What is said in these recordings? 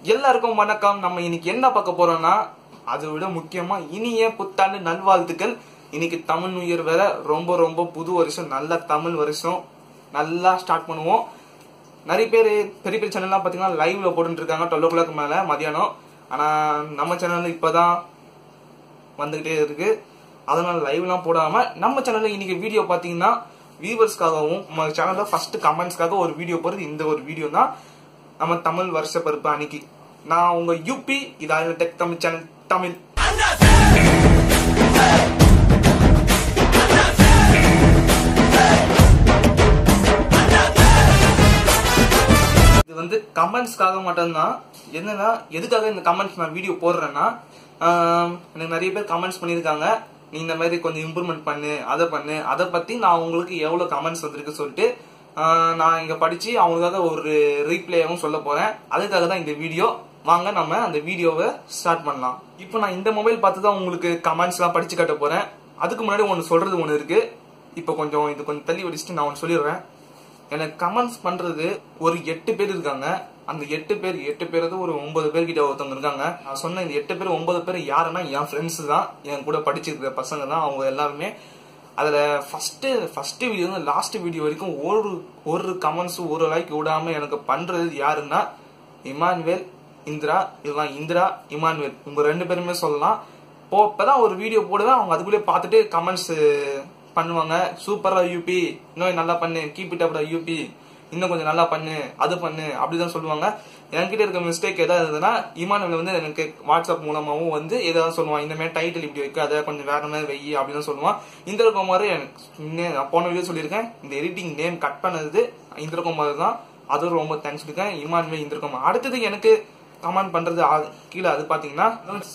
எல்லாருக்கும் வணக்கம் நம்ம இன்னைக்கு என்ன பார்க்க போறோம்னா அதை விட முக்கியமா இனிய புத்தாண்டு நல்வாழ்த்துக்கள் இன்னைக்கு தமிழ் நியூ இயர் வேற ரொம்ப ரொம்ப புது வருஷம் நல்ல தமிழ் வருஷம் நல்லா ஸ்டார்ட் பண்ணுவோம் நிறைய பேர் பெரிய பெரிய சேனல்லாம் பாத்தீங்கன்னா லைவ்ல போட்டுட்டு இருக்காங்க டுவெல் ஓ கிளாக் மேல மதியானம் ஆனா நம்ம சேனல்ல இப்பதான் வந்துகிட்டே இருக்கு அதனால லைவ்லாம் போடாம நம்ம சேனல்ல இன்னைக்கு வீடியோ பாத்தீங்கன்னா வியூவர்ஸ்க்காகவும் நம்ம சேனல்ல ஃபர்ஸ்ட் கமெண்ட்ஸ்க்காக ஒரு வீடியோ போறது இந்த ஒரு வீடியோ தான் நம்ம தமிழ் வருஷ பருப்பு அன்னைக்கு நான் உங்க யூபி இது டெக் தமிழ் சேனல் தமிழ் இது வந்து கமெண்ட்ஸ்க்காக மட்டும்தான் என்னன்னா எதுக்காக இந்த கமெண்ட்ஸ் நான் வீடியோ போடுறேன்னா ஆம், எனக்கு நிறைய பேர் கமெண்ட்ஸ் பண்ணியிருக்காங்க நீ இந்த மாதிரி கொஞ்சம் இம்ப்ரூவ்மெண்ட் பண்ணு அதை பண்ணு அதை பத்தி நான் உங்களுக்கு எவ்வளவு கமெண்ட்ஸ் வந்திருக்கு சொல்லிட்டு ஆ, நான் இங்க படிச்சு அவங்களுக்காக ஒரு ரீப்ளேவும் சொல்ல போறேன் அதுக்காக தான் இந்த வீடியோ வாங்க நம்ம அந்த வீடியோவை ஸ்டார்ட் பண்ணலாம் இப்போ நான் இந்த மொபைல் பார்த்து தான் உங்களுக்கு கமெண்ட்ஸ் எல்லாம் படிச்சு காட்ட போறேன் அதுக்கு முன்னாடி ஒன்று சொல்றது ஒன்று இருக்கு இப்போ கொஞ்சம் இது கொஞ்சம் தள்ளி வடிச்சுட்டு நான் ஒன்று சொல்லிடுறேன் எனக்கு கமெண்ட்ஸ் பண்றது ஒரு எட்டு பேர் இருக்காங்க அந்த எட்டு பேர் எட்டு பேர் ஒரு ஒன்பது பேர் கிட்ட ஒருத்தவங்க இருக்காங்க நான் சொன்ன இந்த எட்டு பேர் ஒன்பது பேர் யாருன்னா என் ஃப்ரெண்ட்ஸ் தான் என் கூட படிச்சிருக்கிற பசங்க தான் அவங்க எல்லாருமே அதுல first first video last video வரைக்கும் ஒரு ஒரு கமெண்ட்ஸ் ஒரு லைக் விடாம எனக்கு பண்றது யாருன்னா இமானுவேல் இந்திரா இல்லைனா இந்திரா இமானுவேல் இவங்க ரெண்டு பேருமே சொல்லலாம் இப்போ இப்பதான் ஒரு வீடியோ போடுவேன் அவங்க அதுக்குள்ளே பார்த்துட்டு கமெண்ட்ஸ் பண்ணுவாங்க சூப்பரா யூபி இன்னும் நல்லா பண்ணு கீப் இட் அப்டா யூபி இன்னும் கொஞ்சம் நல்லா பண்ணு அது பண்ணு அப்படிதான் சொல்லுவாங்க என்கிட்ட இருக்க மிஸ்டேக் ஏதாவது இருந்ததுன்னா இமானுவேல் வந்து எனக்கு வாட்ஸ்அப் மூலமாவும் வந்து ஏதாவது சொல்லுவான் இந்த மாதிரி டைட்டில் இப்படி வைக்காத கொஞ்சம் வேற மாதிரி வெயி அப்படின்னு சொல்லுவான் இந்திரகுமார் எனக்கு முன்னே- நான் போன வீடியோ சொல்லியிருக்கேன் இந்த எடிட்டிங் நேம் கட் பண்ணது இந்திரகுமார் தான் அதுவும் ரொம்ப தேங்க்ஸ் சொல்லியிருக்கேன் இமானுவேல் இந்திரகுமார் அடுத்தது எனக்கு கமெண்ட் பண்றது ஆ- கீழே அது பாத்தீங்கன்னா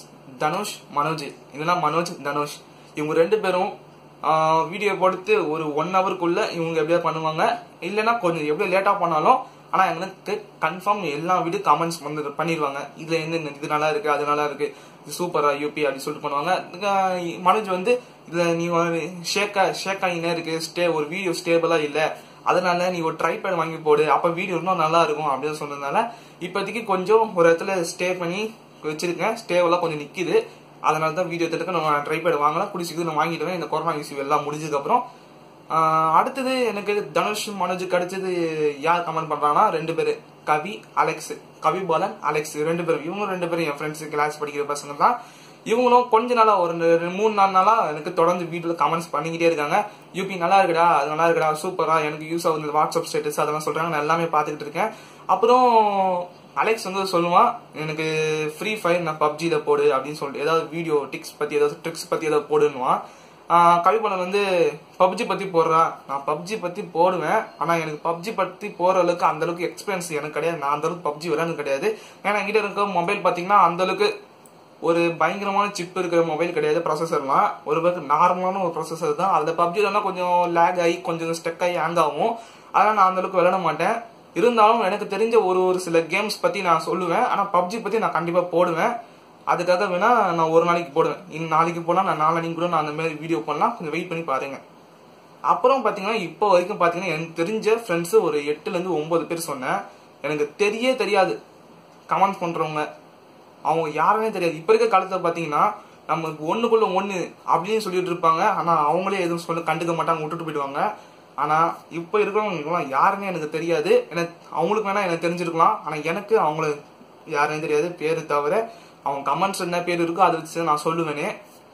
தனுஷ் மனோஜ் இல்லைன்னா மனோஜ் தனுஷ் இவங்க ரெண்டு பேரும் வீடியோ போட்டு ஒரு ஒன் ஹவருக்குள்ள இவங்க எப்படியா பண்ணுவாங்க இல்லைன்னா கொஞ்சம் எப்படி லேட்டா பண்ணாலும் ஆனா எங்களுக்கு கன்ஃபார்ம் எல்லா வீடியோ கமெண்ட்ஸ் வந்து பண்ணிடுவாங்க இதுல என்ன இது நல்லா இருக்கு அது நல்லா இருக்கு இது சூப்பரா யூபி அப்படின்னு சொல்லிட்டு பண்ணுவாங்க இதுக்கு மனோஜ் வந்து இதுல நீ ஷேக்கா ஷேக் ஆகினே இருக்கு ஸ்டே ஒரு வீடியோ ஸ்டேபிளா இல்ல அதனால நீ ஒரு ட்ரைபேட் வாங்கி போடு அப்ப வீடியோ இன்னும் நல்லா இருக்கும் அப்படின்னு சொன்னதுனால இப்போதைக்கு கொஞ்சம் ஒரு இடத்துல ஸ்டே பண்ணி வச்சிருக்கேன் ஸ்டேவெல்லாம் கொஞ்சம் நிக்குது அதனால தான் வீடியோ எடுத்துட்டு நான் ட்ரைபேட் வாங்கலாம் கூடிய சீக்கிரம் நான் வாங்கிடுவேன் இந்த கொரோனா இஷ்யூ எல்லாம் முடிஞ்சதுக்கு அப்புறம் ஆஹ், அடுத்தது எனக்கு தனுஷ் மனோஜுக்கு அடுத்தது யார் கமெண்ட் பண்றாங்கன்னா ரெண்டு பேரு கவி அலெக்ஸ் கவி பாலன் அலெக்ஸ் ரெண்டு பேரும் இவங்க ரெண்டு பேரும் என் ஃப்ரெண்ட்ஸ் கிளாஸ் படிக்கிற பசங்க தான் இவங்களும் கொஞ்ச நாளா ஒரு ரெண்டு- மூணு நாலு நாளா எனக்கு தொடர்ந்து வீடியோல கமெண்ட்ஸ் பண்ணிக்கிட்டே இருக்காங்க யூபி நல்லா இருக்குடா அது நல்லா இருக்குடா சூப்பரா எனக்கு யூஸ் ஆகுது வாட்ஸ்அப் ஸ்டேட்டஸ் அதெல்லாம் சொல்றாங்க நான் எல்லாமே பார்த்துக்கிட்டு இருக்கேன் அப்புறம் அலெக்ஸ் வந்து சொல்லுவான் எனக்கு ஃப்ரீ ஃபயர் நான் பப்ஜில போடு அப்படின்னு சொல்லிட்டு ஏதாவது வீடியோ டிக்ஸ் பத்தி ஏதாவது ட்ரிக்ஸ் பத்தி ஏதாவது போடுன்னுவான் ஆஹ் கவிப்பணன் வந்து பப்ஜி பத்தி போடுறா நான் பப்ஜி பத்தி போடுவேன் ஆனா எனக்கு பப்ஜி பத்தி போற அளவுக்கு அந்த அளவுக்கு எக்ஸ்பீரியன்ஸ் எனக்கு கிடையாது நான் அந்த அளவுக்கு பப்ஜி விளையாண்டு கிடையாது ஏன்னா என்கிட்ட இருக்க மொபைல் பாத்தீங்கன்னா அந்த அளவுக்கு ஒரு பயங்கரமான சிப் இருக்கிற மொபைல் கிடையாது ப்ராசஸர்லாம் ஒரு பேருக்கு நார்மலான ஒரு ப்ராசஸர் தான் அதுல பப்ஜிலாம் கொஞ்சம் லேக் ஆகி கொஞ்சம் ஸ்டெக் ஆகி ஹேங் ஆகும் அதனால நான் அந்த அளவுக்கு விளையாட மாட்டேன் இருந்தாலும் எனக்கு தெரிஞ்ச ஒரு ஒரு சில கேம்ஸ் பத்தி நான் சொல்லுவேன் ஆனா பப்ஜி பத்தி நான் கண்டிப்பா போடுவேன் அதுக்காக வேணா நான் ஒரு நாளைக்கு போடுவேன் இன்னும் நாளைக்கு போனா நான் நாளைக்கு கூட நான் அந்த மாதிரி வீடியோ பண்ணலாம் கொஞ்சம் வெயிட் பண்ணி பாருங்க அப்புறம் பாத்தீங்கன்னா இப்போ வரைக்கும் பாத்தீங்கன்னா எனக்கு தெரிஞ்ச ஃப்ரெண்ட்ஸ் ஒரு எட்டுல இருந்து ஒன்பது பேர் சொன்னேன் எனக்கு தெரிய தெரியாது கமெண்ட் பண்றவங்க அவங்க யாருமே தெரியாது இப்ப இருக்க காலத்துல பாத்தீங்கன்னா நம்ம ஒண்ணுக்குள்ள ஒண்ணு அப்படின்னு சொல்லிட்டு இருப்பாங்க ஆனா அவங்களே எதுவும் சொல்ல கண்டுக்க மாட்டாங்க விட்டுட்டு போயிடுவாங்க ஆனா இப்ப இருக்கிறவங்க யாருமே எனக்கு தெரியாது எனக்கு அவங்களுக்கு வேணா எனக்கு தெரிஞ்சிருக்கலாம் ஆனா எனக்கு அவங்கள யாருமே தெரியாது பேரு தவிர அவங்க கமெண்ட்ஸ் என்ன பேர் இருக்கோ அதை வச்சு நான் சொல்லுவேனே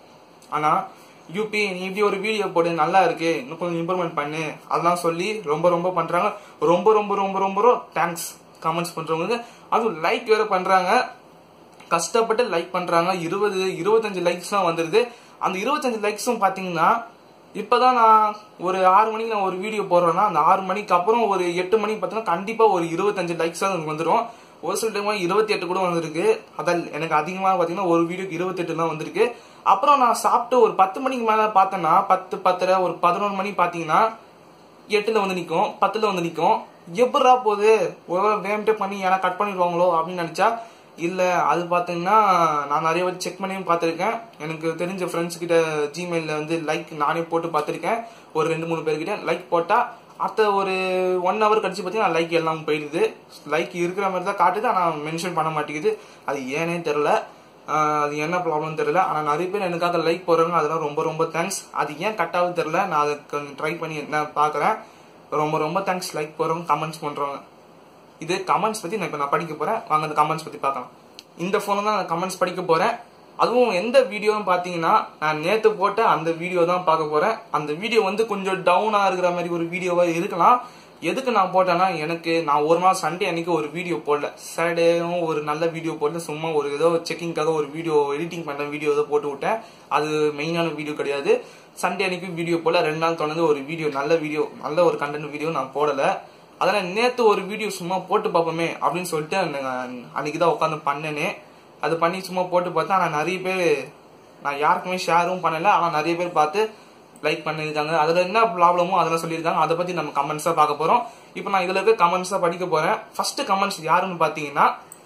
ஆனா யூபி நீ இப்படி ஒரு வீடியோ போடு நல்லா இருக்கு இன்னும் கொஞ்சம் இம்ப்ரூவ்மெண்ட் பண்ணு அதெல்லாம் சொல்லி ரொம்ப ரொம்ப பண்றாங்க ரொம்ப ரொம்ப ரொம்ப ரொம்ப தேங்க்ஸ் கமெண்ட்ஸ் பண்றவங்க அதுவும் லைக் வேற பண்றாங்க கஷ்டப்பட்டு லைக் பண்றாங்க இருபது இருபத்தஞ்சு லைக்ஸ்லாம் வந்துருது அந்த இருபத்தஞ்சு லைக்ஸும் பாத்தீங்கன்னா இப்பதான் நான் ஒரு ஆறு மணிக்கு நான் ஒரு வீடியோ போடுறேன்னா அந்த ஆறு மணிக்கு அப்புறம் ஒரு எட்டு மணிக்கு பார்த்தீங்கன்னா கண்டிப்பா ஒரு இருபத்தஞ்சு லைக்ஸ் எனக்கு வந்துடும் ஒரு சில டைம் இருபத்தி எட்டு கூட வந்திருக்கு அதான் எனக்கு அதிகமாக பாத்தீங்கன்னா ஒரு வீடியோக்கு இருபத்தி எட்டு தான் வந்திருக்கு அப்புறம் நான் சாப்பிட்டு ஒரு பத்து மணிக்கு மேல பார்த்தேன்னா பத்து பத்தரை ஒரு பதினொரு மணி பாத்தீங்கன்னா எட்டுல வந்து நிக்கும் பத்துல வந்து நிக்கும் எப்படா போகுது ஒருவேளை வேம்ட்டே பண்ணி ஏன்னா கட் பண்ணிடுவாங்களோ அப்படின்னு நினைச்சா இல்ல அது பாத்தீங்கன்னா நான் நிறைய வாட்டி செக் பண்ணியும் பார்த்திருக்கேன் எனக்கு தெரிஞ்ச ஃப்ரெண்ட்ஸ் கிட்ட ஜிமெயில்ல வந்து லைக் நானே போட்டு பார்த்திருக்கேன் ஒரு ரெண்டு மூணு பேர்கிட்ட லைக் போட்டா அடுத்த ஒரு ஒன் ஹவர் கழிச்சு பார்த்தீங்கன்னா லைக் எல்லாம் போயிடுது லைக் இருக்கிற மாதிரி தான் காட்டுது ஆனால் மென்ஷன் பண்ண மாட்டேங்குது அது ஏனே தெரில அது என்ன ப்ராப்ளம் தெரியல ஆனால் நிறைய பேர் எனக்காக லைக் போடுறாங்க அதெல்லாம் ரொம்ப ரொம்ப தேங்க்ஸ் அது ஏன் கட் ஆகுது தெரில நான் அதை கொஞ்சம் ட்ரை பண்ணி நான் பார்க்குறேன் ரொம்ப ரொம்ப தேங்க்ஸ் லைக் போடுறவங்க கமெண்ட்ஸ் பண்ணுறவங்க இது கமெண்ட்ஸ் பற்றி நான் இப்போ நான் படிக்க போகிறேன் வாங்க அந்த கமெண்ட்ஸ் பற்றி பார்க்கலாம் இந்த ஃபோனில் தான் நான் கமெண்ட்ஸ் படிக்க போகிறேன் அதுவும் எந்த வீடியோன்னு பார்த்தீங்கன்னா நான் நேற்று போட்ட அந்த வீடியோ தான் பார்க்க போகிறேன் அந்த வீடியோ வந்து கொஞ்சம் டவுனாக இருக்கிற மாதிரி ஒரு வீடியோவாக இருக்கலாம் எதுக்கு நான் போட்டேன்னா எனக்கு நான் ஒரு நாள் சண்டே அன்னைக்கு ஒரு வீடியோ போடல சாட்டர்டேவும் ஒரு நல்ல வீடியோ போடல சும்மா ஒரு ஏதோ செக்கிங்காக ஒரு வீடியோ எடிட்டிங் பண்ண வீடியோ ஏதோ போட்டு விட்டேன் அது மெயினான வீடியோ கிடையாது சண்டே அன்னைக்கு வீடியோ போல ரெண்டு நாள் தொடர்ந்து ஒரு வீடியோ நல்ல வீடியோ நல்ல ஒரு கண்டென்ட் வீடியோ நான் போடல அதனால நேத்து ஒரு வீடியோ சும்மா போட்டு பார்ப்போமே அப்படின்னு சொல்லிட்டு அன்னைக்கு தான் உட்காந்து பண்ணனே அது பண்ணி சும்மா போட்டு பார்த்தா ஆனால் நிறைய பேர் நான் யாருக்குமே ஷேரும் பண்ணல ஆனால் நிறைய பேர் பார்த்து லைக் பண்ணியிருக்காங்க அதில் என்ன ப்ராப்ளமோ அதெல்லாம் சொல்லியிருக்காங்க அதை பற்றி நம்ம கமெண்ட்ஸாக பார்க்க போகிறோம் இப்போ நான் இதில் இருக்க கமெண்ட்ஸாக படிக்க போகிறேன் ஃபர்ஸ்ட் கமெண்ட்ஸ் யாருன்னு பார்த்தீங்கன்னா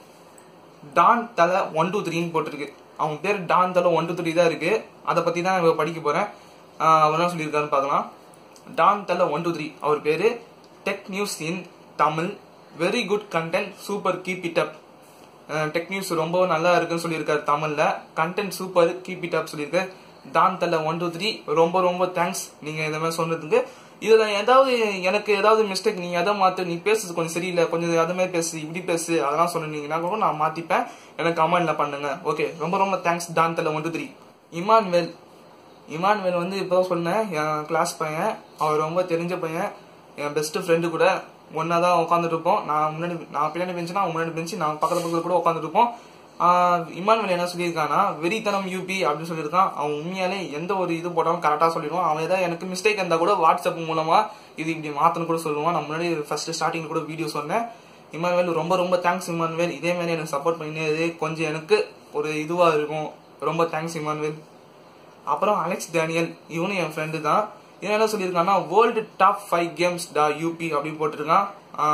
டான் தலை ஒன் டூ த்ரீன்னு போட்டிருக்கு அவங்க பேர் டான் தலை ஒன் டூ த்ரீ தான் இருக்கு அதை பற்றி தான் இப்போ படிக்க போகிறேன் அவர் என்ன சொல்லியிருக்காருன்னு பார்க்கலாம் டான் தலை ஒன் டூ த்ரீ அவர் பேர் tech news in Tamil very good content super keep it up tech news ரொம்ப நல்லா இருக்குன்னு சொல்லியிருக்காரு தமிழ்ல content super keep it up சொல்லியிருக்காரு டான் தல்ல ஒன் டூ த்ரீ ரொம்ப ரொம்ப தேங்க்ஸ் நீங்க இந்த மாதிரி சொன்னதுக்கு இதுல ஏதாவது எனக்கு ஏதாவது மிஸ்டேக் நீ எதை மாத்து நீ பேசுறது கொஞ்சம் சரியில்லை கொஞ்சம் அது மாதிரி பேசு இப்படி பேசு அதெல்லாம் சொன்னீங்கன்னா கூட நான் மாத்திப்பேன் எனக்கு கமெண்ட்ல பண்ணுங்க ஓகே ரொம்ப ரொம்ப தேங்க்ஸ் டான் தல்ல one two three Immanuel Immanuel வந்து இப்போ சொன்னேன் என் கிளாஸ் பையன் அவர் ரொம்ப தெரிஞ்ச பையன் என் பெஸ்ட் ஃப்ரெண்டு கூட ஒன்னா தான் உட்காந்துட்டு இருப்போம் நான் முன்னாடி நான் பின்னாடி பெஞ்சுனா முன்னாடி பெஞ்சு நான் பக்கத்து பக்கத்துல கூட உட்காந்துட்டு இருப்போம் இமான்வேல் என்ன சொல்லியிருக்கான்னா வெறித்தனம் யூபி அப்படின்னு சொல்லியிருக்கான் அவன் உண்மையாலே எந்த ஒரு இது போட்டாலும் கரெக்டாக சொல்லிடுவான் அவன் ஏதாவது எனக்கு மிஸ்டேக் இருந்தால் கூட வாட்ஸ்அப் மூலமா இது இப்படி மாத்தணும் கூட சொல்லுவான் நான் முன்னாடி ஃபர்ஸ்ட் ஸ்டார்டிங் கூட வீடியோ சொன்னேன் இமான்வேல் ரொம்ப ரொம்ப தேங்க்ஸ் இமான்வேல் இதே மாதிரி எனக்கு சப்போர்ட் பண்ணினது கொஞ்சம் எனக்கு ஒரு இதுவா இருக்கும் ரொம்ப தேங்க்ஸ் இமான்வேல் அப்புறம் அலெக்ஸ் டேனியல் இவனும் என் ஃப்ரெண்டு தான் இவன் என்ன சொல்லியிருக்கான்னா வேர்ல்டு டாப் ஃபைவ் கேம்ஸ் டா யூபி அப்படின்னு போட்டிருக்கான்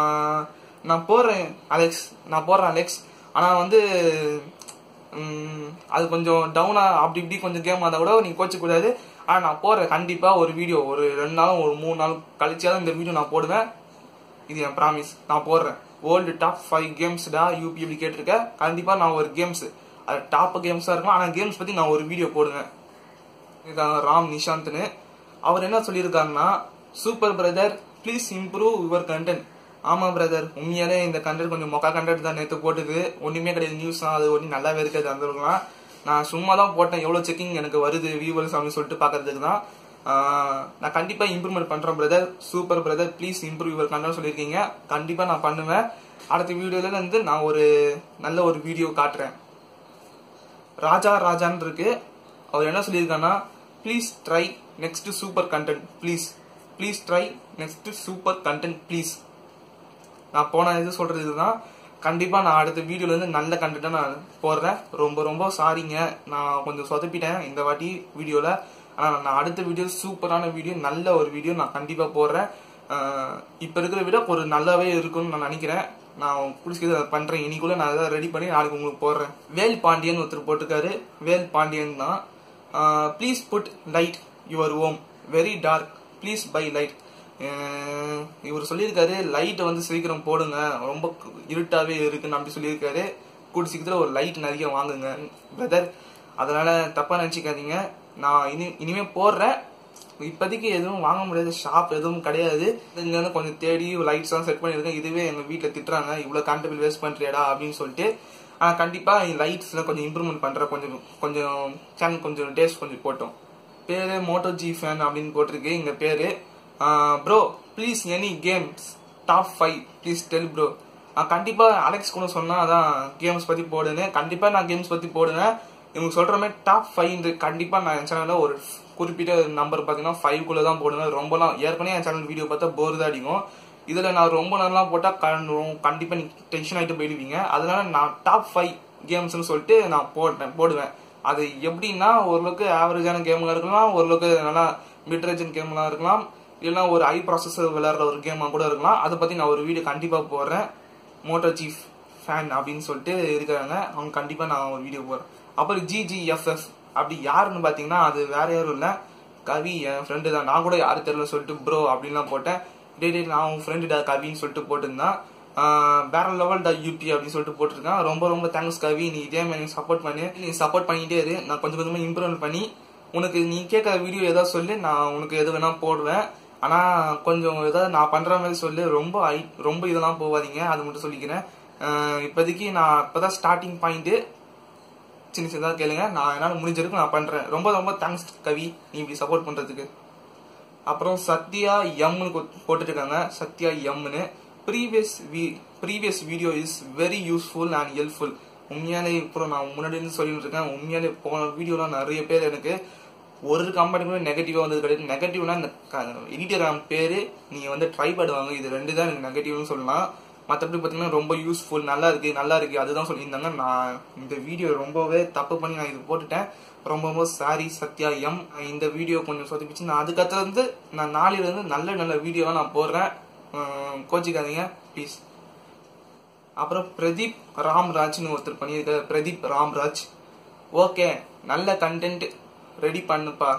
நான் போடுறேன் அலெக்ஸ் நான் போடுறேன் அலெக்ஸ் ஆனால் வந்து அது கொஞ்சம் டவுனா அப்படி இப்படி கொஞ்சம் கேம் இருந்தால் கூட நீங்க கோச்சு கூடாது ஆனால் நான் போடுறேன் கண்டிப்பாக ஒரு வீடியோ ஒரு ரெண்டு நாளும் ஒரு மூணு நாள் கழிச்சாதான் இந்த வீடியோ நான் போடுவேன் இது என் ப்ராமிஸ் நான் போடுறேன் வேர்ல்டு டாப் ஃபைவ் கேம்ஸ் டா யூபி அப்படி கேட்டிருக்கேன் கண்டிப்பாக நான் ஒரு கேம்ஸ் அது டாப் கேம்ஸாக இருக்கும் ஆனால் கேம்ஸ் பற்றி நான் ஒரு வீடியோ போடுவேன் ராம் நிஷாந்த்னு அவர் என்ன சொல்லியிருக்காருன்னா super brother please improve your content ஆமா பிரதர் உண்மையாலே இந்த கண்டென்ட் கொஞ்சம் மொக்கா கண்டென்ட் தான் நேற்று போட்டுது ஒன்றுமே கிடையாது நியூஸ் தான் அது ஒன்றும் நல்லாவே இருக்காது அந்த அளவுக்குலாம் நான் சும்மா தான் போட்டேன் எவ்வளோ செக்கிங் எனக்கு வருது வியூவர்ஸ் அப்படின்னு சொல்லிட்டு பார்க்கறதுக்கு தான் நான் கண்டிப்பாக இம்ப்ரூவ்மெண்ட் பண்ணுறேன் brother super brother please improve your content சொல்லியிருக்கீங்க கண்டிப்பாக நான் பண்ணுவேன் அடுத்த வீடியோல இருந்து நான் ஒரு நல்ல ஒரு வீடியோ காட்டுறேன் ராஜா ராஜான்னு இருக்கு அவர் என்ன சொல்லியிருக்காங்கன்னா please try next super content please please try next super content please நான் போன இது சொல்றது இதுதான் கண்டிப்பா நான் அடுத்த வீடியோல இருந்து நல்ல கண்டென்ட்டா நான் போடுறேன் ரொம்ப ரொம்ப சாரிங்க நான் கொஞ்சம் சொதப்பிட்டேன் இந்த வாட்டி வீடியோல ஆனா நான் அடுத்த வீடியோ சூப்பரான வீடியோ நல்ல ஒரு வீடியோ நான் கண்டிப்பா போடுறேன் இப்ப இருக்கிற விட ஒரு நல்லாவே இருக்கும்னு நான் நினைக்கிறேன் நான் பிடிச்சது அதை பண்றேன் இன்னைக்குள்ள நான் அதை ரெடி பண்ணி நாளைக்கு உங்களுக்கு போடுறேன் வேல் பாண்டியன் ஒருத்தர் போட்டிருக்காரு வேல் பாண்டியன் தான் please put light your home very dark please buy light இவர் சொல்லியிருக்காரு லைட்டை வந்து சீக்கிரம் போடுங்க ரொம்ப இருட்டாவே இருக்குன்னு அப்படி சொல்லியிருக்காரு கூடி சீக்கிரத்தில் ஒரு லைட் நிறைய வாங்குங்க பிரதர் அதனால தப்பா நினைச்சுக்காதீங்க நான் இனி இனிமே போடுறேன் இப்போதைக்கு எதுவும் வாங்க முடியாத ஷாப் எதுவும் கிடையாது இங்க வந்து கொஞ்சம் தேடி லைட்ஸ் எல்லாம் செட் பண்ணியிருக்கேன் இதுவே எங்க வீட்டில் திட்டுறாங்க இவ்வளோ கரண்ட் வேஸ்ட் பண்றியாடா அப்படின்னு சொல்லிட்டு ஆனால் கண்டிப்பாக லைட்ஸ்லாம் கொஞ்சம் இம்ப்ரூவ்மெண்ட் பண்ணுறேன் கொஞ்சம் கொஞ்சம் சேனல் கொஞ்சம் டேஸ்ட் கொஞ்சம் போட்டோம் பேரு மோட்டோ ஜி ஃபேன் அப்படின்னு போட்டிருக்கு எங்க பேரு bro please any games top five please tell bro கண்டிப்பா அலெக்ஸ் கூட சொன்னா அதான் கேம்ஸ் பத்தி போடுன்னு கண்டிப்பா நான் கேம்ஸ் பத்தி போடுவேன் இவங்க சொல்ற மாதிரி டாப் ஃபைவ் கண்டிப்பா நான் என் சேனல்ல ஒரு குறிப்பிட்ட நம்பர் பாத்தீங்கன்னா ஃபைவ் குள்ள தான் போடுவேன் ரொம்பலாம் ஏற்கனவே என் சேனல் வீடியோ பார்த்தா போர் தான் அடிக்கும் இதுல நான் ரொம்ப நல்லா போட்டா கண்டிப்பா நீ டென்ஷன் ஆயிட்டு போயிடுவீங்க அதனால நான் டாப் ஃபைவ் கேம்ஸ்னு சொல்லிட்டு நான் போட்டேன் போடுவேன் அது எப்படின்னா ஓரளவுக்கு ஆவரேஜான கேம்லாம் இருக்கலாம் ஓரளவுக்கு நல்லா மிட் ரேஞ்சன் கேம்லாம் இருக்கலாம் இல்லைன்னா ஒரு ஐ ப்ராசஸர் விளையாடுற ஒரு கேமா கூட இருக்கலாம் அதை பத்தி நான் ஒரு வீடியோ கண்டிப்பா போடுறேன் மோட்டோ சீஃப் ஃபேன் அப்படின்னு சொல்லிட்டு இருக்கிறாங்க அவங்க கண்டிப்பா நான் ஒரு வீடியோ போடுறேன் அப்புறம் ஜிஜிஎஃப்எஃப் அப்படி யாருன்னு பாத்தீங்கன்னா அது வேற யாரும் இல்ல கவி என் ஃப்ரெண்டு தான் நான் கூட யாரு தெரியல சொல்லிட்டு ப்ரோ அப்படின்லாம் போட்டேன் டே டே நான் உன் ஃப்ரெண்டு டா கவின்னு சொல்லிட்டு போட்டிருந்தான் ஆஹ் வேற லெவல் டா யூபி அப்படின்னு சொல்லிட்டு போட்டிருக்கான் ரொம்ப ரொம்ப தேங்க்ஸ் கவி நீ இதே மாதிரி சப்போர்ட் பண்ணு நீ சப்போர்ட் பண்ணிட்டே இரு நான் கொஞ்சம் கொஞ்சமா இம்ப்ரூவ் பண்ணி உனக்கு நீ கேட்குற வீடியோ ஏதாவது சொல்லு நான் உனக்கு எது வேணா போடுவேன் ஆனா கொஞ்சம் ஏதாவது நான் பண்ற மாதிரி சொல்லு ரொம்ப ஹை- ரொம்ப இதெல்லாம் போகாதீங்க அது மட்டும் சொல்லிக்கிறேன் ஆஹ் இப்போதைக்கு நான் இப்பதான் ஸ்டார்டிங் பாயிண்ட் சின்ன சின்னதாக கேளுங்க நான் என்னால் முடிஞ்ச வரைக்கும் நான் பண்றேன் ரொம்ப ரொம்ப தேங்க்ஸ் கவி நீ இப்படி சப்போர்ட் பண்றதுக்கு அப்புறம் சத்யா எம்னு போட்டுட்டு இருக்காங்க சத்யா எம்னு previous previous video is very useful and helpful உண்மையாலே இப்போ நான் முன்னாடி இருந்து சொல்லிட்டு இருக்கேன் உண்மையாலே போன வீடியோலாம் நிறைய பேர் எனக்கு ஒரு கம்பெனிக்குமே நெகட்டிவா வந்தது கிடையாது நெகட்டிவ்னா இந்த எடிட்டர் பேரு நீங்க வந்து ட்ரை பண்ணுவாங்க இது ரெண்டு தான் எனக்கு நெகட்டிவ்னு சொல்லலாம் மற்றபடி பார்த்தீங்கன்னா ரொம்ப யூஸ்ஃபுல் நல்லா இருக்கு நல்லா இருக்கு அதுதான் சொல்லியிருந்தாங்க நான் இந்த வீடியோ ரொம்பவே தப்பு பண்ணி நான் இது போட்டுட்டேன் ரொம்ப ரொம்ப சாரி சத்யா எம் இந்த வீடியோ கொஞ்சம் சொதப்பிச்சு நான் அதுக்கடுத்து வந்து நான் நாளையில இருந்து நல்ல நல்ல வீடியோவா நான் போடுறேன் உம், கோச்சிக்காதீங்க ப்ளீஸ் அப்புறம் பிரதீப் ராம்ராஜ்னு ஒருத்தர் பண்ணியிருக்காரு பிரதீப் ராம்ராஜ் ஓகே நல்ல கண்டென்ட் ரெடி பண்ணுப்பா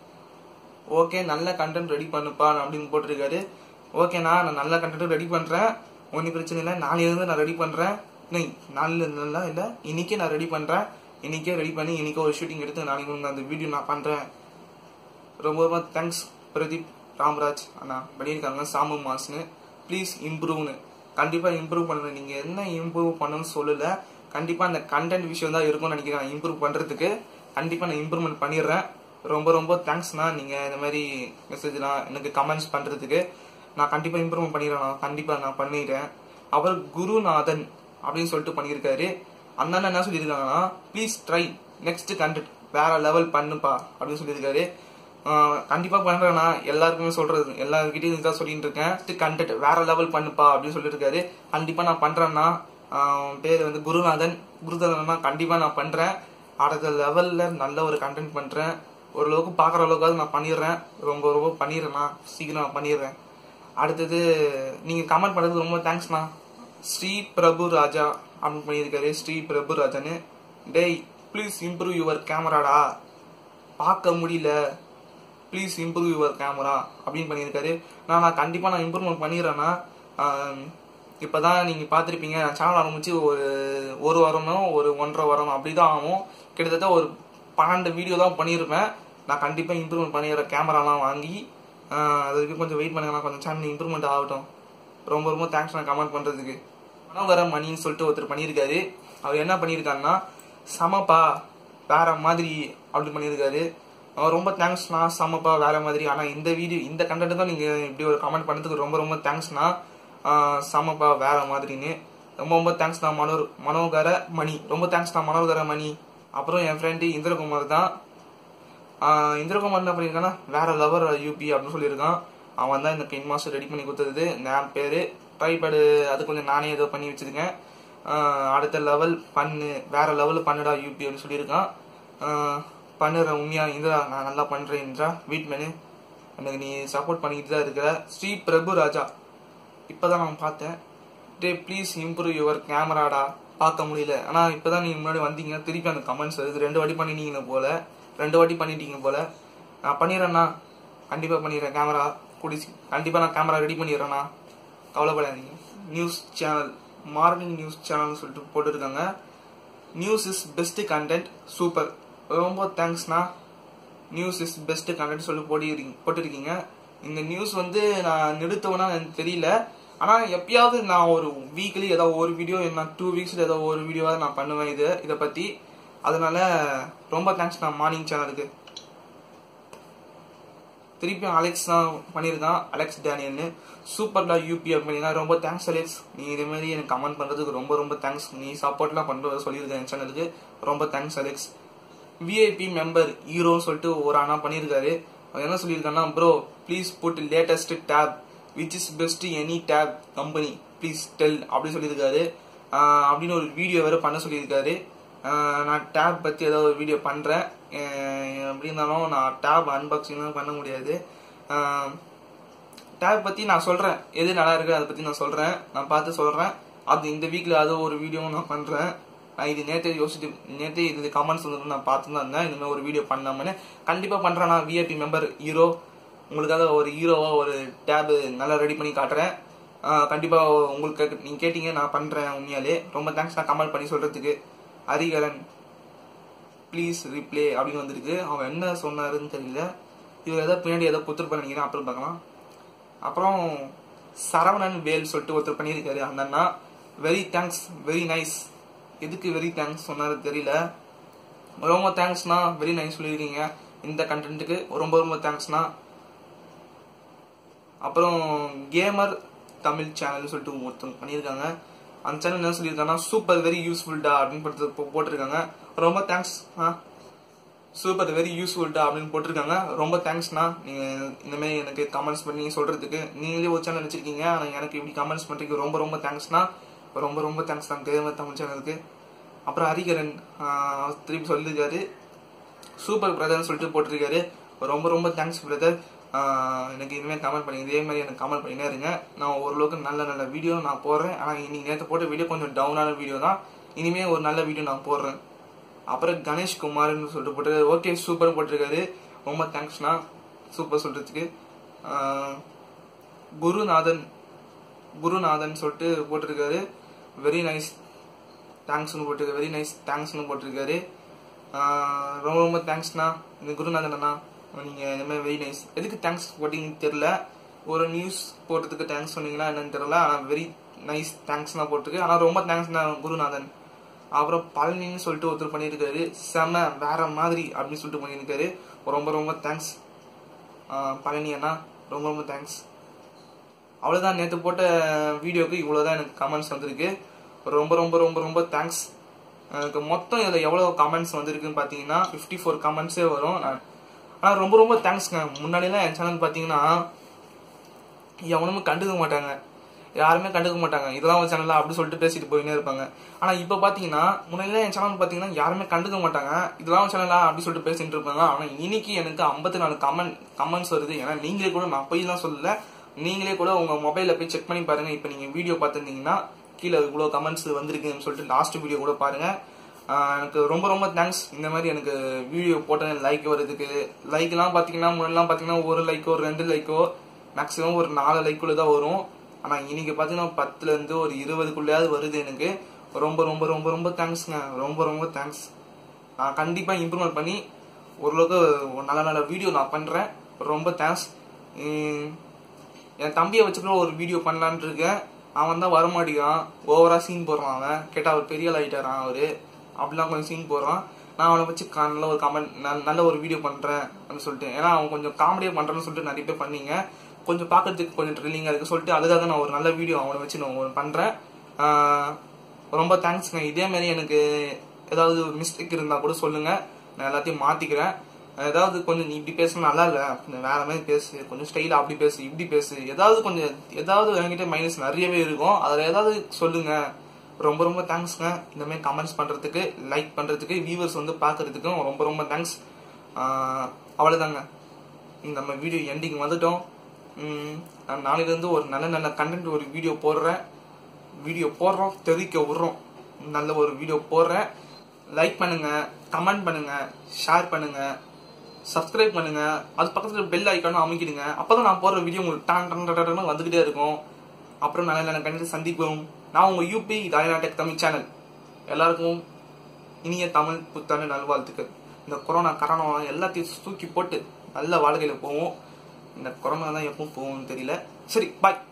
ஓகே நல்ல கண்டென்ட் ரெடி பண்ணுப்பா அப்படின்னு போட்டிருக்காரு ஓகேண்ணா நான் நல்ல கண்டென்ட் ரெடி பண்றேன் ஒன்றும் பிரச்சனை இல்லை நாளையிலிருந்து நான் ரெடி பண்றேன் இல்லை நாளிலிருந்து இல்லை இல்லை இன்னைக்கே நான் ரெடி பண்றேன் இன்னைக்கே ரெடி பண்ணி இன்னைக்கே ஒரு ஷூட்டிங் எடுத்து நாளைக்கு உங்களுக்கு அந்த வீடியோ நான் பண்றேன் ரொம்ப ரொம்ப தேங்க்ஸ் பிரதீப் ராம்ராஜ் அண்ணா பண்ணியிருக்காங்க சாமு மாஸ்னு ப்ளீஸ் இம்ப்ரூவ்னு கண்டிப்பா இம்ப்ரூவ் பண்ணுங்க நீங்க என்ன இம்ப்ரூவ் பண்ணணும்னு சொல்லல கண்டிப்பா அந்த கண்டென்ட் விஷயம் தான் இருக்கும்னு நினைக்கிறேன் இம்ப்ரூவ் பண்றதுக்கு கண்டிப்பா நான் இம்ப்ரூவ்மெண்ட் பண்ணிடுறேன் ரொம்ப ரொம்ப தேங்க்ஸ்ண்ணா நீங்க இந்த மாதிரி மெசேஜ்லாம் எனக்கு கமெண்ட்ஸ் பண்றதுக்கு நான் கண்டிப்பா இம்ப்ரூவ்மெண்ட் பண்ணிடுறேன் நான் கண்டிப்பா நான் பண்ணிடுறேன் அவர் குருநாதன் அப்படின்னு சொல்லிட்டு பண்ணியிருக்காரு அந்த அண்ணா என்ன சொல்லியிருக்காங்கன்னா ப்ளீஸ் ட்ரை நெக்ஸ்ட் கண்டென்ட் வேற லெவல் பண்ணுப்பா அப்படின்னு சொல்லியிருக்காரு ஆஹ் கண்டிப்பா பண்றேன்னா எல்லாருக்குமே சொல்றது எல்லாருக்கிட்டையும் இதுதான் சொல்லிட்டு இருக்கேன் கண்டென்ட் வேற லெவல் பண்ணுப்பா அப்படின்னு சொல்லியிருக்காரு கண்டிப்பா நான் பண்றேன்னா ஆஹ் பேர் வந்து குருநாதன் குருநாதன்னா கண்டிப்பா நான் பண்றேன் அடுத்த லெவல்ல நல்ல ஒரு கண்டென்ட் பண்றேன் ஓரளவுக்கு பாக்குற அளவுக்காவது நான் பண்ணிடுறேன் ரொம்ப ரொம்ப பண்ணிடுறேண்ணா சீக்கிரம் நான் பண்ணிடுறேன் அடுத்தது நீங்க கமெண்ட் பண்ணதுக்கு ரொம்ப தேங்க்ஸ்ண்ணா ஸ்ரீ பிரபு ராஜா அப்படின்னு பண்ணியிருக்காரு ஸ்ரீ பிரபு ராஜான்னு டேய் ப்ளீஸ் இம்ப்ரூவ் யுவர் கேமராடா பார்க்க முடியல ப்ளீஸ் இம்ப்ரூவ் யுவர் கேமரா அப்படின்னு பண்ணியிருக்காரு நான் நான் கண்டிப்பாக நான் இம்ப்ரூவ்மெண்ட் பண்ணிடுறேன்னா ஆம், இப்பதான் நீங்க பார்த்துருப்பீங்க சேனல் ஆரம்பிச்சு ஒரு ஒரு வாரமோ ஒரு ஒன்றரை வாரம் அப்படிதான் ஆகும் கிட்டத்தட்ட ஒரு பன்னெண்டு வீடியோ தான் பண்ணியிருப்பேன் நான் கண்டிப்பா இம்ப்ரூவ்மெண்ட் பண்ணிடுறேன் கேமராலாம் வாங்கி ஆஹ், அது வரைக்கும் கொஞ்சம் வெயிட் பண்ணுங்க கொஞ்சம் சேனல் இம்ப்ரூவ்மெண்ட் ஆகட்டும் ரொம்ப ரொம்ப தேங்க்ஸ் நான் கமெண்ட் பண்றதுக்கு மனோகர மணின்னு சொல்லிட்டு ஒருத்தர் பண்ணியிருக்காரு அவர் என்ன பண்ணியிருக்காருன்னா சமப்பா வேற மாதிரி அப்படி பண்ணியிருக்காரு அவர் ரொம்ப தேங்க்ஸ்ண்ணா சமப்பா வேற மாதிரி ஆனா இந்த வீடியோ இந்த கண்டென்ட் தான் நீங்க இப்படி ஒரு கமெண்ட் பண்ணதுக்கு ரொம்ப ரொம்ப தேங்க்ஸ்ண்ணா சமப்பா வேற மாதிரின்னு ரொம்ப ரொம்ப தேங்க்ஸ்ண்ணா மனோர் மனோகர மணி ரொம்ப தேங்க்ஸ்ண்ணா மனோகர மணி அப்புறம் என் ஃப்ரெண்டு இந்திரகுமார் தான் ஆஹ் இந்திரகுமார் என்ன பண்ணியிருக்கான்னா வேற லவர் யூபி அப்படின்னு சொல்லியிருக்கான் அவன் தான் இந்த பின் மாஸ்டர் ரெடி பண்ணி கொடுத்தது நான் பேரு ட்ரைபேடு அது கொஞ்சம் நானே ஏதோ பண்ணி வச்சிருக்கேன் ஆஹ் அடுத்த லெவல் பண்ணு வேற லெவல் பண்ணுடா யூபி அப்படின்னு சொல்லியிருக்கான் ஆஹ் பண்ணுறேன் உண்மையா இந்திரா நான் நல்லா பண்றேன் இந்திரா வீட் மேனு எனக்கு நீ சப்போர்ட் பண்ணிக்கிட்டு தான் இருக்கிற ஸ்ரீ பிரபு ராஜா இப்பதான் நான் பார்த்தேன் டே ப்ளீஸ் இம்ப்ரூவ் யுவர் கேமராடா பார்க்க முடியல ஆனா இப்பதான் நீங்க முன்னாடி வந்தீங்க திருப்பி அந்த கமெண்ட்ஸ் வருது ரெண்டு வாட்டி பண்ணிட்டீங்க போல ரெண்டு வாட்டி பண்ணிட்டீங்க போல நான் பண்ணிடுறேண்ணா கண்டிப்பா பண்ணிடுறேன் கேமரா குடிச்சு கண்டிப்பா நான் கேமரா ரெடி பண்ணிடுறேண்ணா கவலைப்படாதீங்க நியூஸ் சேனல் மார்னிங் நியூஸ் சேனல்னு சொல்லிட்டு போட்டுருக்காங்க news is best content super ரொம்ப தேங்க்ஸ்ண்ணா நியூஸ் இஸ் பெஸ்ட் கண்டென்ட் சொல்லி போட்டிருக்கீங்க போட்டிருக்கீங்க இந்த நியூஸ் வந்து நான் நிறுத்துவேனா எனக்கு தெரியல ஆனா எப்பயாவது நான் ஒரு வீக்லி ஏதாவது ஒரு வீடியோ நான் டூ வீக்ஸ்ல ஏதோ ஒரு வீடியோவாவது நான் பண்ணுவேன் இது இதை பத்தி அதனால ரொம்ப தேங்க்ஸ் நான் மார்னிங் சேனலுக்கு திருப்பியும் அலெக்ஸ் தான் பண்ணியிருக்கான் அலெக்ஸ் டேனியல்னு சூப்பர்டா யூபி அப்படின்னா ரொம்ப தேங்க்ஸ் அலெக்ஸ் நீ இதே மாதிரி எனக்கு கமெண்ட் பண்றதுக்கு ரொம்ப ரொம்ப தேங்க்ஸ் நீ சப்போர்ட்லாம் பண்ற சொல்லியிருக்கேன் என் சேனலுக்கு ரொம்ப தேங்க்ஸ் அலெக்ஸ் விஐபி மெம்பர் ஹீரோன்னு சொல்லிட்டு ஒரு அண்ணா பண்ணியிருக்காரு அவர் என்ன சொல்லியிருக்காருன்னா bro please put latest tab which is best any tab company please tell அப்படின்னு சொல்லியிருக்காரு ஆஹ் அப்படின்னு ஒரு வீடியோ வேற பண்ண சொல்லியிருக்காரு ஆஹ் நான் டேப் பத்தி ஏதாவது ஒரு வீடியோ பண்றேன் ஆஹ் எப்படி இருந்தாலும் நான் டேப் அன்பாக்சிங் பண்ண முடியாது டேப் பத்தி நான் சொல்றேன் எது நல்லா இருக்கு அதை பத்தி நான் சொல்றேன் நான் பார்த்து சொல்றேன் அது இந்த வீக்ல அது ஒரு வீடியோவும் நான் பண்றேன் நான் இது நேத்தே யோசிச்சு நேத்தே இது கமெண்ட்ஸ் வந்து நான் பார்த்து தான் இருந்தேன் இந்த மாதிரி ஒரு வீடியோ பண்ணாமனு கண்டிப்பா பண்றேன் நான் விஐபி மெம்பர் ஹீரோ உங்களுக்காக ஒரு ஹீரோவா ஒரு டேப் நல்லா ரெடி பண்ணி காட்டுறேன் ஆஹ் கண்டிப்பா உங்களுக்கு நீங்க கேட்டீங்க நான் பண்றேன் உண்மையாலே ரொம்ப தேங்க்ஸ் நான் கமெண்ட் பண்ணி சொல்றதுக்கு ஹரிகரன் ப்ளீஸ் ரிப்ளே அப்படின்னு வந்திருக்கு அவன் என்ன சொன்னாருன்னு தெரியல இவர் ஏதோ பின்னாடி ஏதோ புத்தர் பண்ணிக்கிறேன் அப்புறம் பார்க்கலாம் அப்புறம் சரவணன் வேல் சொல்லிட்டு ஒருத்தர் பண்ணியிருக்காரு அந்த அண்ணா வெரி தேங்க்ஸ் வெரி நைஸ் எதுக்கு வெரி தேங்க்ஸ் சொன்னாரு தெரியல ரொம்ப தேங்க்ஸ்ண்ணா வெரி நைஸ் சொல்லியிருக்கீங்க இந்த கண்டென்ட்டுக்கு ரொம்ப ரொம்ப தேங்க்ஸ்ண்ணா அப்புறம் கேமர் தமிழ் சேனல் சொல்லிட்டு ஒருத்தவங்க பண்ணியிருக்காங்க அந்த சேனல் என்ன சொல்லியிருக்காங்கன்னா சூப்பர் வெரி யூஸ்ஃபுல்டா அப்படின்னு போட்டு போ- போட்டிருக்காங்க ரொம்ப தேங்க்ஸ் ஆ சூப்பர் வெரி யூஸ்ஃபுல்டா அப்படின்னு போட்டிருக்காங்க ரொம்ப தேங்க்ஸ்ண்ணா நீங்க இந்த மாதிரி எனக்கு கமெண்ட்ஸ் பண்ணி சொல்றதுக்கு நீங்களே ஒரு சேனல் வச்சிருக்கீங்க ஆனா எனக்கு இப்படி கமெண்ட்ஸ் பண்றதுக்கு ரொம்ப ரொம்ப தேங்க்ஸ்ண்ணா ரொம்ப ரொம்ப தேங்க்ஸ் தான் கேமர் தமிழ் சேனலுக்கு அப்புறம் ஹரிகரன் ஆ, திருப்பி சொல்லியிருக்காரு சூப்பர் பிரதர்னு சொல்லிட்டு போட்டிருக்காரு ரொம்ப ரொம்ப தேங்க்ஸ் பிரதர் எனக்கு இனிமேல் கமெண்ட் பண்ணி இதே மாதிரி எனக்கு கமெண்ட் பண்ணினே இருங்க நான் ஓரளவுக்கு நல்ல நல்ல வீடியோ நான் போடுறேன் ஆனால் இன்னைக்கு நேற்று போட்ட வீடியோ கொஞ்சம் டவுனான வீடியோ தான் இனிமே ஒரு நல்ல வீடியோ நான் போடுறேன் அப்புறம் கணேஷ் குமார்னு சொல்லிட்டு போட்டு ஓகே சூப்பர் போட்டிருக்காரு ரொம்ப தேங்க்ஸ்ண்ணா சூப்பர் சொல்றதுக்கு ஆஹ், குருநாதன் குருநாதன் சொல்லிட்டு போட்டிருக்காரு வெரி நைஸ் தேங்க்ஸ்னு போட்டிருக்காரு வெரி நைஸ் தேங்க்ஸ்னு போட்டிருக்காரு ஆஹ் ரொம்ப ரொம்ப தேங்க்ஸ்ண்ணா இந்த குருநாதன் அண்ணா நீங்க இந்த மாதிரி வெரி நைஸ் எதுக்கு தேங்க்ஸ் போட்டீங்கன்னு தெரியல ஒரு நியூஸ் போட்டதுக்கு தேங்க்ஸ் சொன்னீங்களா என்னன்னு தெரியல ஆனா வெரி நைஸ் தேங்க்ஸ் தான் போட்டிருக்கு ஆனா ரொம்ப தேங்க்ஸ்ண்ணா குருநாதன் அப்புறம் பழனின்னு சொல்லிட்டு ஒருத்தர் பண்ணியிருக்காரு செம வேற மாதிரி அப்படின்னு சொல்லிட்டு பண்ணியிருக்காரு ரொம்ப ரொம்ப தேங்க்ஸ் பழனி அண்ணா ரொம்ப ரொம்ப தேங்க்ஸ் அவ்வளவுதான் நேற்று போட்ட வீடியோக்கு இவ்வளவுதான் எனக்கு கமெண்ட்ஸ் வந்திருக்கு ரொம்ப ரொம்ப ரொம்ப ரொம்ப தேங்க்ஸ் எனக்கு மொத்தம் இதில் எவ்வளோ கமெண்ட்ஸ் வந்திருக்குன்னு பார்த்தீங்கன்னா ஃபிஃப்டி ஃபோர் கமெண்ட்ஸே வரும் நான் ஆனால் ரொம்ப ரொம்ப தேங்க்ஸ்ங்க முன்னாடிலாம் என் சேனல் பார்த்தீங்கன்னா எவனுமே கண்டுக்க மாட்டாங்க யாருமே கண்டுக்க மாட்டாங்க இதெல்லாம் ஒரு சேனலா அப்படி சொல்லிட்டு பேசிட்டு போயினே இருப்பாங்க ஆனா இப்ப பாத்தீங்கன்னா முன்னாடிலாம் என் சேனல் பாத்தீங்கன்னா யாருமே கண்டுக்க மாட்டாங்க இதெல்லாம் ஒரு சேனலா அப்படி சொல்லிட்டு பேசிட்டு இருப்பாங்க ஆனா இன்னைக்கு எனக்கு ஐம்பத்தி நாலு கமெண்ட் கமெண்ட்ஸ் வருது ஏன்னா நீங்களே கூட நான் போய் தான் சொல்லல நீங்களே கூட உங்க மொபைல்ல போய் செக் பண்ணி பாருங்க இப்ப நீங்க வீடியோ பார்த்திருந்தீங்கன்னா கீழே இவ்வளவு கமெண்ட்ஸ் வந்திருக்குன்னு சொல்லிட்டு லாஸ்ட் வீடியோ கூட பாருங்க ஆஹ் எனக்கு ரொம்ப ரொம்ப தேங்க்ஸ் இந்த மாதிரி எனக்கு வீடியோ போட்ட லைக் வருதுக்கு லைக்லாம் பாத்தீங்கன்னா முன்னாடிலாம் பாத்தீங்கன்னா ஒரு லைக்கோ ரெண்டு லைக்கோ மேக்ஸிமம் ஒரு நாலு லைக்குள்ள தான் வரும் ஆனா இன்னைக்கு பாத்தீங்கன்னா பத்துல இருந்து ஒரு இருபதுக்குள்ளயாவது வருது எனக்கு ரொம்ப ரொம்ப ரொம்ப ரொம்ப தேங்க்ஸ்ங்க ரொம்ப ரொம்ப தேங்க்ஸ் நான் கண்டிப்பா இம்ப்ரூவ்மெண்ட் பண்ணி ஓரளவுக்கு ஒரு நல்ல நல்ல வீடியோ நான் பண்றேன் ரொம்ப தேங்க்ஸ் என் தம்பியை வச்சு கூட ஒரு வீடியோ பண்ணலான்னு இருக்கேன் அவன் தான் வரமாட்டேங்கான் ஓவரா சீன் போடுறான் அவன் கேட்டா அவர் பெரிய ஆயிட்டாரான் அவரு அப்படிலாம் கொஞ்சம் சீன் போடுறான் நான் அவனை வச்சு கா- நல்ல ஒரு கமெண்ட் நல்ல ஒரு வீடியோ பண்றேன் அப்படின்னு சொல்லிட்டு ஏன்னா அவன் கொஞ்சம் காமெடியா பண்றேன்னு சொல்லிட்டு நிறைய பேர் பண்ணீங்க கொஞ்சம் பார்க்கறதுக்கு கொஞ்சம் ட்ரில்லிங்கா இருக்கு சொல்லிட்டு அதுக்காக நான் ஒரு நல்ல வீடியோ அவனை வச்சு நான் ஒண்ணு பண்றேன் ஆஹ் ரொம்ப தேங்க்ஸ்ங்க இதே மாதிரி எனக்கு ஏதாவது மிஸ்டேக் இருந்தா கூட சொல்லுங்க நான் எல்லாத்தையும் மாத்திக்கிறேன் ஏதாவது கொஞ்சம் நீ இப்படி பேசணும் நல்லா இல்ல கொஞ்சம் வேற மாதிரி பேசு கொஞ்சம் ஸ்டைலா அப்படி பேசு இப்படி பேசு ஏதாவது கொஞ்சம் ஏதாவது என்கிட்ட மைனஸ் நிறையவே இருக்கும் அதுல ஏதாவது சொல்லுங்க ரொம்ப ரொம்ப தேங்க்ஸ்ங்க இந்த மாதிரி கமெண்ட்ஸ் பண்றதுக்கு லைக் பண்றதுக்கு வியூவர்ஸ் வந்து பாக்குறதுக்கும் ரொம்ப ரொம்ப தேங்க்ஸ் அவ்வளவுதாங்க நம்ம வீடியோ எண்டிங் வந்துட்டோம் உம், நான் நாளையில இருந்து ஒரு நல்ல நல்ல கண்டென்ட் ஒரு வீடியோ போடுறேன் வீடியோ போடுறோம் தெரிவிக்க விடுறோம் நல்ல ஒரு வீடியோ போடுறேன் லைக் பண்ணுங்க கமெண்ட் பண்ணுங்க ஷேர் பண்ணுங்க சப்ஸ்கிரைப் பண்ணுங்க அது பக்கத்துல பெல் ஐக்கானும் அமைக்கிடுங்க அப்பதான் நான் போடுற வீடியோ உங்களுக்கு டான் டான் டான் டான்னு வந்துகிட்டே இருக்கும் அப்புறம் நல்ல நல்ல கண்டிப்பாக சந்திப்போம் நான் உங்க யூபி டெக் தமிழ் சேனல் எல்லாருக்கும் இனிய தமிழ் புத்தாண்டு நல்வாழ்த்துக்கள் இந்த கொரோனா கரோனா எல்லாத்தையும் தூக்கி போட்டு நல்ல வாழ்க்கையில போவோம் இந்த கொரோனா தான் எப்பவும் போகும்னு தெரியல சரி பாய்